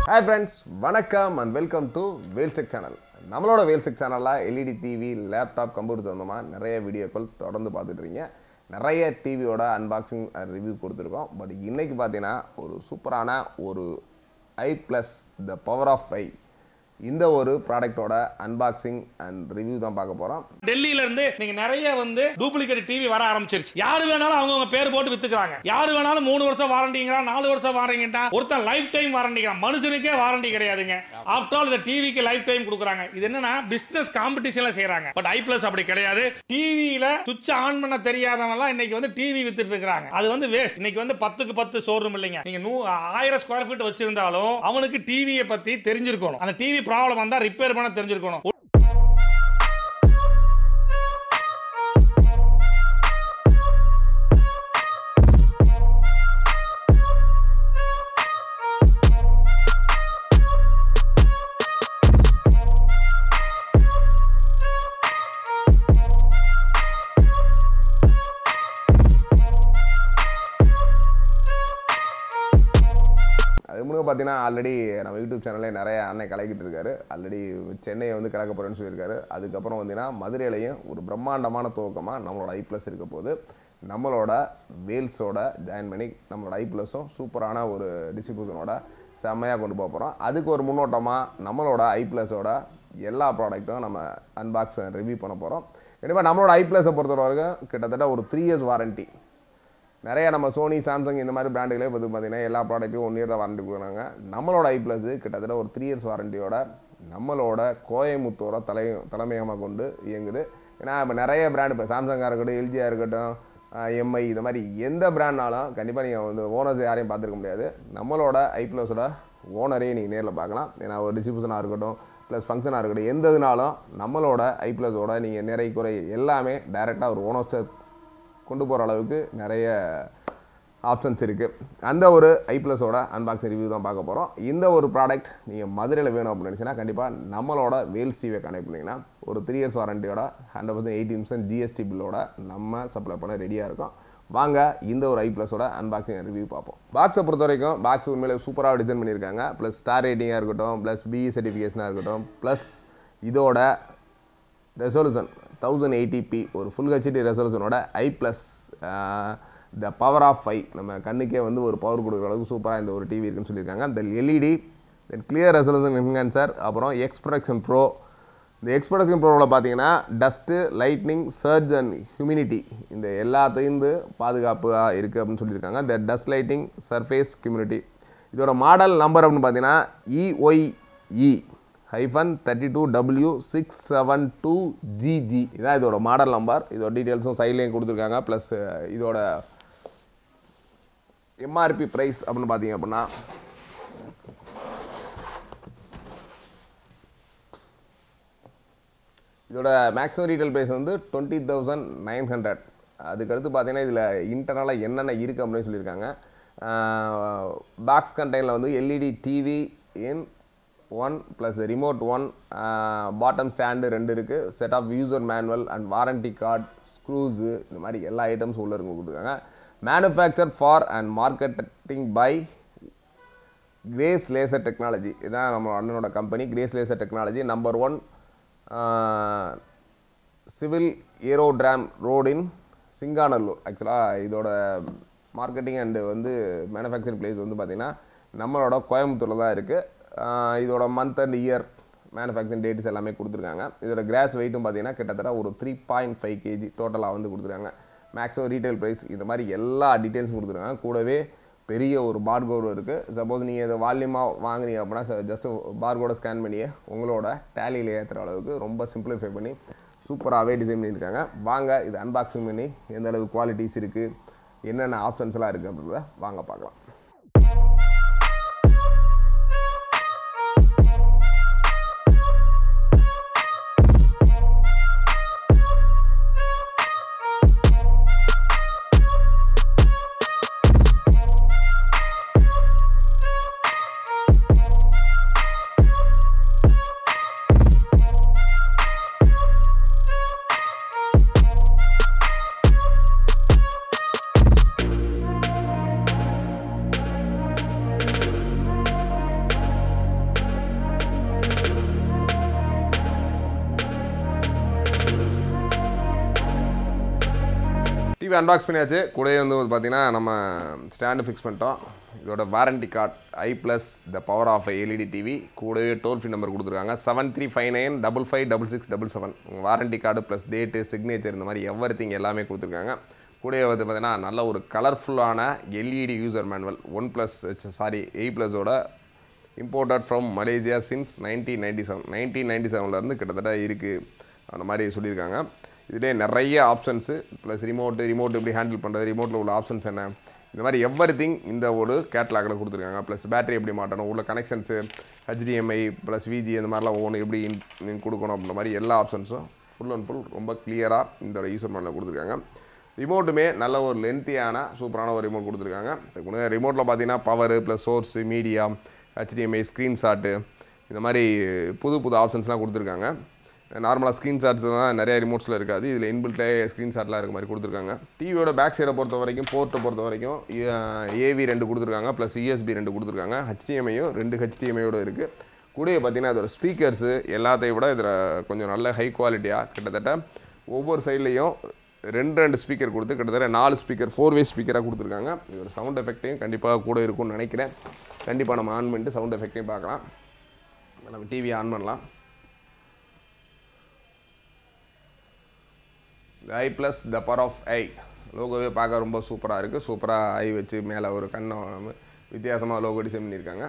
hi friends வணக்கம் and welcome to வேல்செக் channel நம்மளோட வேல்செக் சேனலில் எல்இடி டிவி லேப்டாப் கம்ப்யூட்டர் சம்மந்தமாக நிறைய வீடியோக்கள் தொடர்ந்து பார்த்துட்டு இருக்கீங்க நிறைய டிவியோட அன்பாக்சிங் ரிவ்யூ கொடுத்துருக்கோம் பட் இன்னைக்கு பார்த்தீங்கன்னா ஒரு சூப்பரான ஒரு I plus the power of I இந்த ஒரு ப்ராடக்டோட அன்பாக்சிங் அண்ட் ரிவ்யூ தான் பார்க்க போகிறோம் டெல்லியில இருந்து நீங்க நிறைய வந்து டூப்ளிகேட் டிவி வர ஆரம்பிச்சிருச்சு யாரு வேணாலும் அவங்கவங்க பேர் போட்டு வித்துக்கிறாங்க யாரு வேணாலும் மூணு வருஷம் வாரண்டிங்கிறான் நாலு வருஷம் வாரண்டிங்கட்டா ஒருத்தன் லைஃப் டைம் வாரண்டிங்கிறான் மனுஷனுக்கே வாரண்டி கிடையாதுங்க ஆஃப்டர் ஆல் இந்த டிவிக்கு லைஃப் டைம் கொடுக்குறாங்க இது என்னன்னா பிசினஸ் காம்படிஷன்ல செய்றாங்க பட் ஐ பிளஸ் அப்படி கிடையாது டிவியில சுவிட்ச் ஆன் பண்ண தெரியாதவங்க இன்னைக்கு வந்து டிவி வித்துட்டு இருக்காங்க அது வந்து வேஸ்ட் இன்னைக்கு வந்து பத்துக்கு பத்து ஷோரூம் இல்லைங்க நீங்க நூ ஆயிரம் ஸ்கொயர் ஃபீட் வச்சிருந்தாலும் அவனுக்கு டிவியை பத்தி தெரிஞ்சிருக்கணும் அந்த டிவி ப்ராப்ளம் வந்தா ரிப்பேர் பண்ண தெரிஞ்சிருக்கணும் அது முன்னாடி பார்த்தீங்கன்னா ஆல்ரெடி நம்ம யூடியூப் சேனல்லே நிறைய அண்ணன் கலக்கிட்டு இருக்காரு ஆல்ரெடி சென்னையை வந்து கலக்க போகிறேன்னு சொல்லியிருக்காரு அதுக்கப்புறம் பார்த்தீங்கன்னா மதுரையிலையும் ஒரு பிரம்மாண்டமான துவக்கமாக நம்மளோட ஐ ப்ளஸ் இருக்க போது நம்மளோட வேல்ஸோட ஜாயின் பண்ணி நம்மளோட ஐ ப்ளஸும் சூப்பரான ஒரு டிஸ்ட்ரிபியூஷனோட செம்மையாக கொண்டு போக போகிறோம் அதுக்கு ஒரு முன்னோட்டமாக நம்மளோட ஐ ப்ளஸோட எல்லா ப்ராடக்ட்டும் நம்ம அன்பாக்ஸ் ரிவ்யூ பண்ண போகிறோம் கண்டிப்பாக நம்மளோட ஐ ப்ளஸை பொறுத்த வரைக்கும் கிட்டத்தட்ட ஒரு த்ரீ இயர்ஸ் வாரண்ட்டி நிறைய நம்ம சோனி சாம்சங் இந்த மாதிரி பிராண்டுகளே வந்து பார்த்தீங்கன்னா எல்லா ப்ராடக்ட்டும் ஒன் இயர் தான் வாரண்டி கொடுக்குறாங்க நம்மளோட ஐ ப்ளஸ் கிட்டத்தட்ட ஒரு த்ரீ இயர்ஸ் வாரண்டியோட நம்மளோட கோயமுத்தூரை தலை தலைமையகமாக கொண்டு இயங்குது ஏன்னா இப்போ நிறைய பிராண்ட் இப்போ சாம்சங்காக இருக்கட்டும் எல்ஜியாக இருக்கட்டும் எம்ஐ இந்த மாதிரி எந்த பிராண்ட்னாலும் கண்டிப்பாக நீங்கள் வந்து ஓனர்ஸ் யாரையும் பார்த்துருக்க முடியாது நம்மளோட ஐ ப்ளஸோட ஓனரே நீங்கள் நேரில் பார்க்கலாம் ஏன்னா ஒரு டிஸ்ட்ரிபியூஷனாக இருக்கட்டும் ப்ளஸ் ஃபங்க்ஷனாக இருக்கட்டும் எந்த இதுனாலும் நம்மளோட ஐ ப்ளஸோட நீங்கள் நிறை குறை எல்லாமே டைரெக்டாக ஒரு ஓனர்ஸ்ட்டை கொண்டு போகிற அளவுக்கு நிறைய ஆப்ஷன்ஸ் இருக்குது அந்த ஒரு ஐ ப்ளஸோட அன்பாக்சிங் ரிவ்யூ தான் பார்க்க போகிறோம் இந்த ஒரு ப்ராடக்ட் நீங்கள் மதுரையில் வேணும் அப்படின்னு நினச்சினா கண்டிப்பாக நம்மளோட வேல்ஸ் டிவியை கனெக்ட் பண்ணிங்கன்னா ஒரு த்ரீ இயர்ஸ் வாரண்டியோட hundred percent eighty percent GST பில்லோட நம்ம சப்ளை பண்ண ரெடியாக இருக்கோம் வாங்க இந்த ஒரு ஐ ப்ளஸோட அன்பாக்சிங் ரிவ்யூ பார்ப்போம் பாக்ஸை பொறுத்த வரைக்கும் பாக்ஸ் உண்மையிலே சூப்பராக டிசைன் பண்ணியிருக்காங்க ப்ளஸ் ஸ்டார் ரேட்டிங்காக இருக்கட்டும் ப்ளஸ் பிஇ சர்டிஃபிகேஷனாக இருக்கட்டும் ப்ளஸ் இதோட ரெசல்யூஷன் தௌசண்ட் எயிட்டிபி ஒரு ஃபுல் ஹெச்டி ரெசல்யூஷனோட I plus the power of ஃபை நம்ம கண்ணுக்கே வந்து ஒரு பவர் கொடுக்குற அளவுக்கு சூப்பராக இந்த ஒரு டிவி இருக்குன்னு சொல்லியிருக்காங்க இந்த LED then clear resolution enhancer அப்புறம் எக்ஸ்ப்ரொடக்ஷன் ப்ரோ இந்த எக்ஸ்ப்ரொடக்ஷன் ப்ரோவில் பார்த்தீங்கன்னா dust lightning surge and humidity இந்த எல்லாத்தையும் பாதுகாப்பாக இருக்குது அப்படின்னு சொல்லியிருக்காங்க the dust lighting surface community இதோட மாடல் நம்பர் அப்படின்னு பார்த்தீங்கன்னா E Y E hyphen thirty two W six seven two G G இதான் இதோட மாடல் நம்பர் இதோட டீட்டெயில்ஸும் சைட்லேயும் கொடுத்துருக்காங்க ப்ளஸ் இதோட எம்ஆர்பி ப்ரைஸ் அப்படின்னு பார்த்தீங்க அப்படின்னா இதோட மேக்ஸிமம் ரீட்டைல் ப்ரைஸ் வந்து டுவெண்ட்டி தௌசண்ட் நைன் ஹண்ட்ரட் அதுக்கடுத்து பார்த்தீங்கன்னா இதில் இன்டர்னலாக என்னென்ன இருக்குது அப்படின்னு சொல்லியிருக்காங்க பாக்ஸ் கண்டெய்னில் வந்து LED TV in one plus remote one bottom stand ரெண்டு இருக்குது set of user manual and warranty card screws இந்த மாதிரி எல்லா ஐட்டம்ஸும் உள்ளே இருக்கு கொடுத்துருக்காங்க manufacture for and marketing by Grace laser technology இதுதான் நம்ம அண்ணனோட company Grace laser technology number one civil aerodrome ரோடின் சிங்கானல்லூர் ஆக்சுவலாக இதோட மார்க்கெட்டிங் அண்டு வந்து மேனுஃபேக்சரிங் பிளேஸ் வந்து பார்த்திங்கன்னா நம்மளோட கோயம்புத்தூரில் தான் இருக்குது இதோட month and year manufacturing dates எல்லாமே கொடுத்துருக்காங்க இதோட கிராஸ் வெயிட்டும் பார்த்தீங்கன்னா கிட்டத்தட்ட ஒரு த்ரீ பாயிண்ட் ஃபைவ் கேஜி டோட்டலாக வந்து கொடுத்துருக்காங்க மேக்ஸிமம் ரீட்டைல் ப்ரைஸ் இந்த மாதிரி எல்லா டீட்டெயில்ஸும் கொடுத்துருக்காங்க கூடவே பெரிய ஒரு பார்கோடு இருக்குது சப்போஸ் நீங்கள் இதை வால்யூமாக வாங்குனீங்க அப்படின்னா ஜஸ்ட் பார்கோட ஸ்கேன் பண்ணியே உங்களோட டேலியில் ஏற்றுற அளவுக்கு ரொம்ப சிம்பிளிஃபை பண்ணி சூப்பராகவே டிசைன் பண்ணியிருக்காங்க வாங்க இது அன்பாக்சிங் பண்ணி எந்த அளவுக்கு குவாலிட்டிஸ் இருக்குது என்னென்ன ஆப்ஷன்ஸ்லாம் இருக்குது அப்படின்றத வாங்க பார்க்கலாம் டிவி அன்பாக்ஸ் பண்ணியாச்சு கூடவே வந்து பார்த்தீங்கன்னா நம்ம ஸ்டாண்டு ஃபிக்ஸ் பண்ணிட்டோம் இதோட warranty card I plus the power off LED TV கூடவே டோல் ஃப்ரீ நம்பர் கொடுத்துருக்காங்க seven three five nine double five double six double seven உங்கள் warranty card plus date signature இந்த மாதிரி எவ்ரி திங் எல்லாமே கொடுத்துருக்காங்க கூடவே வந்து பார்த்தீங்கன்னா நல்ல ஒரு கலர்ஃபுல்லான LED user manual one plus sorry eight ப்ளஸோட imported from Malaysia since nineteen ninety seven nineteen ninety செவன்லேருந்து கிட்டத்தட்ட இருக்குது அந்த மாதிரி சொல்லியிருக்காங்க இதிலே நிறைய ஆப்ஷன்ஸு ப்ளஸ் ரிமோட்டு ரிமோட் எப்படி ஹேண்டில் பண்ணுறது ரிமோட்டில் உள்ள ஆப்ஷன்ஸ் என்ன இந்த மாதிரி எவ்ரி திங் இந்த ஒரு கேட்லாகில் கொடுத்துருக்காங்க ப்ளஸ் பேட்டரி எப்படி மாட்டணும் உள்ள கனெக்ஷன்ஸு ஹெச்டிஎம்ஐ ப்ளஸ் விஜி இந்த மாதிரிலாம் ஒவ்வொன்று எப்படி in- in கொடுக்கணும் அப்படின்ற மாதிரி எல்லா ஆப்ஷன்ஸும் ஃபுல் அண்ட் ஃபுல் ரொம்ப கிளியராக இந்த யூசர் மேனில் கொடுத்துருக்காங்க ரிமோட்டுமே நல்ல ஒரு லென்த்தியான சூப்பரான ஒரு ரிமோட் கொடுத்துருக்காங்க ரிமோட்டில் பார்த்தீங்கன்னா power plus source media HDMI screenshot இந்த மாதிரி புது புது ஆப்ஷன்ஸ்லாம் கொடுத்துருக்காங்க நார்மலாக ஸ்க்ரீன்ஷாட்ஸ் தான் நிறைய ரிமோட்ஸில் இருக்காது இதில் இன்பில்ட்டே ஸ்க்ரீன்ஷாட்லாம் இருக்க மாதிரி கொடுத்துருக்காங்க டிவியோட பேக் சைடை பொறுத்த வரைக்கும் போர்ட்டை பொறுத்த வரைக்கும் ஏவி ரெண்டு கொடுத்துருக்காங்க ப்ளஸ் யூஎஸ்பி ரெண்டு கொடுத்துருக்காங்க ஹெச்டிஎம்ஐயும் ரெண்டு ஹெச்டிஎம்ஐயோட இருக்குது கூடவே பார்த்தீங்கன்னா இதோட ஸ்பீக்கர்ஸு எல்லாத்தையும் விட இதில் கொஞ்சம் நல்ல ஹை குவாலிட்டியாக கிட்டத்தட்ட ஒவ்வொரு சைட்லேயும் ரெண்டு ரெண்டு ஸ்பீக்கர் கொடுத்து கிட்டத்தட்ட நாலு ஸ்பீக்கர் ஃபோர் வே ஸ்பீக்கராக கொடுத்துருக்காங்க இதோட சவுண்ட் எஃபெக்ட்டையும் கண்டிப்பாக கூட இருக்கும்னு நினைக்கிறேன் கண்டிப்பாக நம்ம ஆன் பண்ணிட்டு சவுண்ட் எஃபெக்ட்டையும் பார்க்கலாம் நம்ம டிவி ஆன் பண்ணலாம் I plus the power of I லோகோவே பார்க்க ரொம்ப சூப்பராக இருக்குது சூப்பராக ஐ வச்சு மேலே ஒரு கண்ணை வித்தியாசமாக லோகோ டிசைன் பண்ணியிருக்காங்க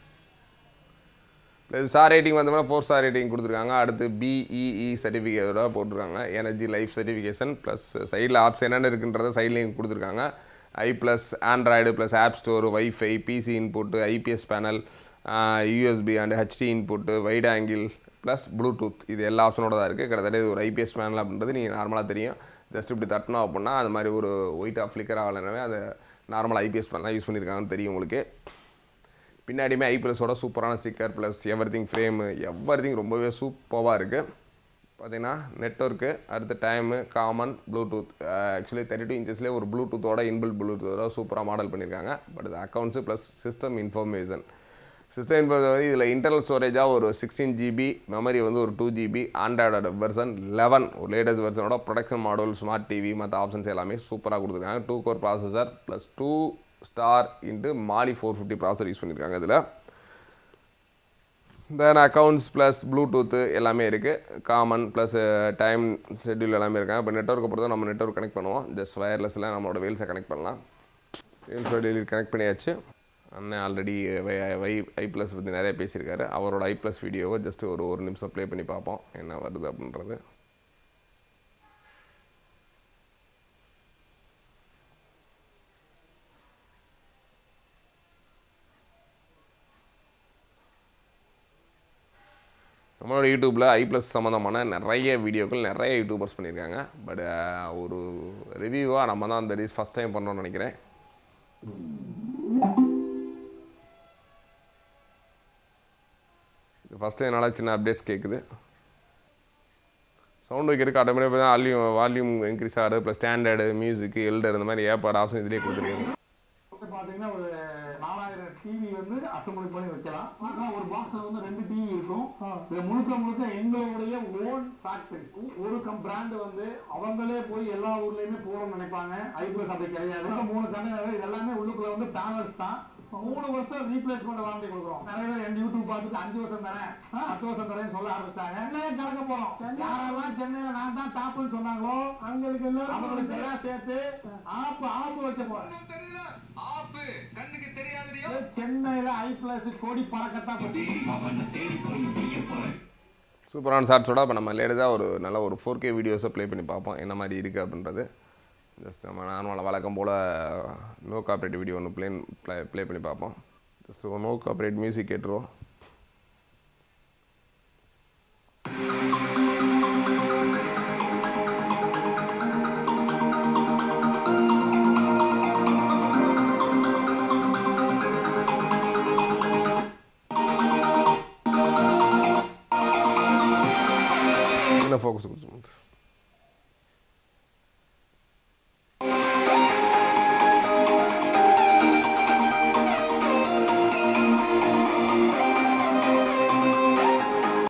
ப்ளஸ் ஸ்டார் ரேட்டிங் வந்தோம்னா ஃபோர் ஸ்டார் ரேட்டிங் கொடுத்துருக்காங்க அடுத்து பிஇஇ சர்டிஃபிகேட்டோட போட்டிருக்காங்க எனர்ஜி லைஃப் சர்டிஃபிகேஷன் ப்ளஸ் சைடில் ஆப்ஸ் என்னென்ன இருக்குன்றத சைட்லேயும் கொடுத்துருக்காங்க I plus Android plus app store wifi PC input IPS panel USB and HD input wide angle plus Bluetooth இது எல்லா ஆப்ஷனோட தான் இருக்குது கிட்டத்தட்ட இது ஒரு ஐபிஎஸ் பேனல் அப்படின்றது நீங்கள் நார்மலாக தெரியும் ஜஸ்ட் இப்படி தட்டினோம் அப்படின்னா அது மாதிரி ஒரு ஒயிட்டாக ஃப்ளிக்கர் ஆகலைனாவே அது நார்மல் ஐபிஎஸ் பேனலாக யூஸ் பண்ணியிருக்காங்கன்னு தெரியும் உங்களுக்கு பின்னாடியுமே ஐ ப்ளஸோட சூப்பரான sticker plus everything frame everything ரொம்பவே சூப்பராக இருக்குது பார்த்தீங்கன்னா நெட்ஒர்க்கு அடுத்த time common Bluetooth actually thirty two இன்ச்சஸ்லேயே ஒரு ப்ளூடூத்தோட இன்பில் ப்ளூடூத்தோட சூப்பராக மாடல் பண்ணியிருக்காங்க பட் இது accounts plus system information system information இதில் இன்டர்னல் ஸ்டோரேஜாக ஒரு சிக்ஸ்டீன் ஜிபி மெமரி வந்து ஒரு டூ ஜிபி ஆண்ட்ராய்டோட வெர்சன் லெவன் ஒரு லேட்டஸ்ட் வெர்சனோட ப்ரொடக்ஷன் மாடல் ஸ்மார்ட் டிவி மற்ற ஆப்ஷன்ஸ் எல்லாமே சூப்பராக கொடுத்துருக்காங்க two core processor plus two star into Mali four fifty processor use பண்ணியிருக்காங்க இதில் தென் அக்கௌண்ட்ஸ் ப்ளஸ் ப்ளூடூத்து எல்லாமே இருக்குது காமன் ப்ளஸ் டைம் ஷெட்யூல் எல்லாமே இருக்காங்க இப்போ நெட்ஒர்க்கை பொறுத்த நம்ம நெட்ஒர்க் கனெக்ட் பண்ணுவோம் ஜஸ்ட் வயர்லெஸில் நம்மளோட வேல்ஸை கனெக்ட் பண்ணலாம் வேல்ஸோட டெலிவரி கனெக்ட் பண்ணியாச்சு அண்ணன் ஆல்ரெடி வை வை ஐ ப்ளஸ் பற்றி நிறைய பேசியிருக்காரு அவரோட ஐ ப்ளஸ் வீடியோவை ஜஸ்ட் ஒரு ஒரு நிமிஷம் ப்ளே பண்ணி பார்ப்போம் என்ன வருது அப்படின்றது நம்மளோட யூடியூப்பில் ஐ ப்ளஸ் சம்மந்தமான நிறைய வீடியோக்கள் நிறைய யூடியூபர்ஸ் பண்ணியிருக்காங்க பட் ஒரு ரிவ்யூவாக நம்ம தான் அந்த ரீஸ் ஃபஸ்ட் டைம் பண்ணோம்னு நினைக்கிறேன் ஃபஸ்ட் டைம் நல்லா சின்ன அப்டேட்ஸ் கேட்குது சவுண்ட் வைக்கிறதுக்கு ஆட்டோமேட்டிக்காக தான் வால்யூம் வால்யூம் இன்க்ரீஸ் ஆகுது ப்ளஸ் ஸ்டாண்டர்டு மியூசிக் எல்டர் இந்த மாதிரி ஏற்பாடு ஆப்ஷன் இதுலேயே கொடுத்துருக்காங்க வந்து பாத்தீங்கன்னா ஒரு நாலாயிரம் டிவி வந்து அசம்பிள் பண்ணி வைக்கலாம் ஆனா ஒரு பாக்ஸ்ல வந்து ரெண்டு டிவி இருக்கும் இது முழுக்க முழுக்க எங்களுடைய ஓன் ஃபேக்டரி ஒரு கம் பிராண்ட் வந்து அவங்களே போய் எல்லா ஊர்லயுமே போகணும்னு நினைப்பாங்க ஐபிஎஸ் அப்படி கிடையாது மூணு கண்டெய்னர் இது எல்லாமே உள்ளுக்குள்ள வந்து பேனல்ஸ் தான் மூணு வருஷம் ரீப்ளேஸ்மெண்ட் வாரண்டி கொடுக்குறோம் நிறைய பேர் என் யூடியூப் பார்த்துட்டு அஞ்சு வருஷம் தரேன் பத்து வருஷம் தரேன் சொல்ல ஆரம்பிச்சாங்க என்ன கலக்க போறோம் யாரெல்லாம் சென்னையில நான் தான் டாப்னு சொன்னாங்களோ அவங்களுக்கு எல்லாரும் அவங்களுக்கு எல்லாம் சேர்த்து ஆப்பு ஆப்பு வைக்க போறேன் சென்னையில ஐ பிளஸ் கோடி பறக்கத்தான் பத்தி சூப்பரான ஷார்ட்ஸோட இப்போ நம்ம லேட்டதாக ஒரு நல்ல ஒரு ஃபோர் கே வீடியோஸை ப்ளே பண்ணி பார்ப்போம் என்ன மாதிரி இருக்குது அப்படின்றது ஜஸ்ட் நம்ம நார்மலாக வழக்கம் போல் நோ காப்பரேட் வீடியோ ஒன்று ப்ளே ப்ளே ப்ளே பண்ணி பார்ப்போம் ஜஸ்ட் நோ காப்பரேட் மியூசிக் கேட்டுருவோம் என்ன ஃபோக்கஸ் கொடுத்து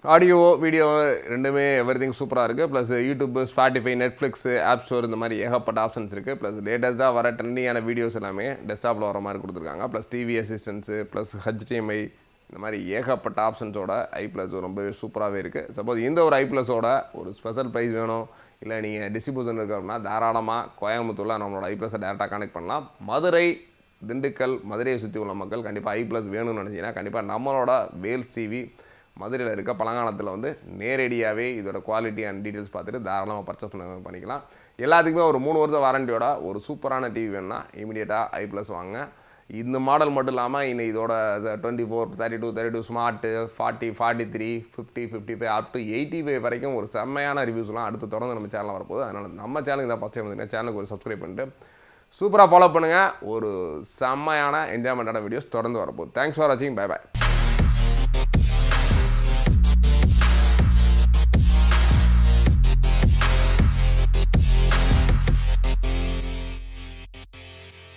ஆடியோ வீடியோ ரெண்டுமே எவ்ரி திங் சூப்பராக இருக்குது plus YouTube Spotify Netflix app store இந்த மாதிரி ஏகப்பட்ட ஆப்ஷன்ஸ் இருக்குது ப்ளஸ் லேட்டஸ்ட்டாக வர ட்ரெண்டிங்கான வீடியோஸ் எல்லாமே டெஸ்க்டாப்பில் வர மாதிரி கொடுத்துருக்காங்க plus TV assistance plus HDMI இந்த மாதிரி ஏகப்பட்ட ஆப்ஷன்ஸோட ஐ ப்ளஸ் ரொம்பவே சூப்பராகவே இருக்குது சப்போஸ் இந்த ஒரு ஐ ப்ளஸோட ஒரு ஸ்பெஷல் ப்ரைஸ் வேணும் இல்லை நீங்கள் டிஸ்ட்ரிபியூஷன் இருக்கு அப்படின்னா தாராளமாக கோயம்புத்தூரில் நம்மளோட ஐ ப்ளஸை டேரெக்டாக கனெக்ட் பண்ணலாம் மதுரை திண்டுக்கல் மதுரையை சுற்றி உள்ள மக்கள் கண்டிப்பாக ஐ ப்ளஸ் வேணும்னு நினச்சிங்கன்னா கண்டிப்பாக நம்மளோட வேல்ஸ் டிவி மதுரையில் இருக்க பழங்காலத்தில் வந்து நேரடியாகவே இதோட குவாலிட்டி அண்ட் டீட்டெயில்ஸ் பார்த்துட்டு தாராளமாக பர்ச்சேஸ் பண்ண பண்ணிக்கலாம் எல்லாத்துக்குமே ஒரு மூணு வருஷம் வாரண்டியோட ஒரு சூப்பரான டிவி வேணும்னா இமீடியட்டாக ஐ ப்ளஸ் வாங்க இந்த மாடல் மட்டும் இல்லாமல் இன்னும் இதோட twenty four thirty two thirty two smart forty forty three fifty fifty five up to eighty five வரைக்கும் ஒரு செம்மையான ரிவ்யூஸ்லாம் அடுத்து தொடர்ந்து நம்ம சேனலில் வரப்போகுது அதனால் நம்ம சேனலுக்கு தான் ஃபஸ்ட் டைம் வந்து சேனலுக்கு ஒரு சப்ஸ்கிரைப் பண்ணிட்டு சூப்பராக ஃபாலோ பண்ணுங்கள் ஒரு செம்மையான என்ஜாய்மெண்ட்டான வீடியோஸ் தொடர்ந்து வரப்போகுது தேங்க்ஸ் ஃபார் வாட்சிங் பை பை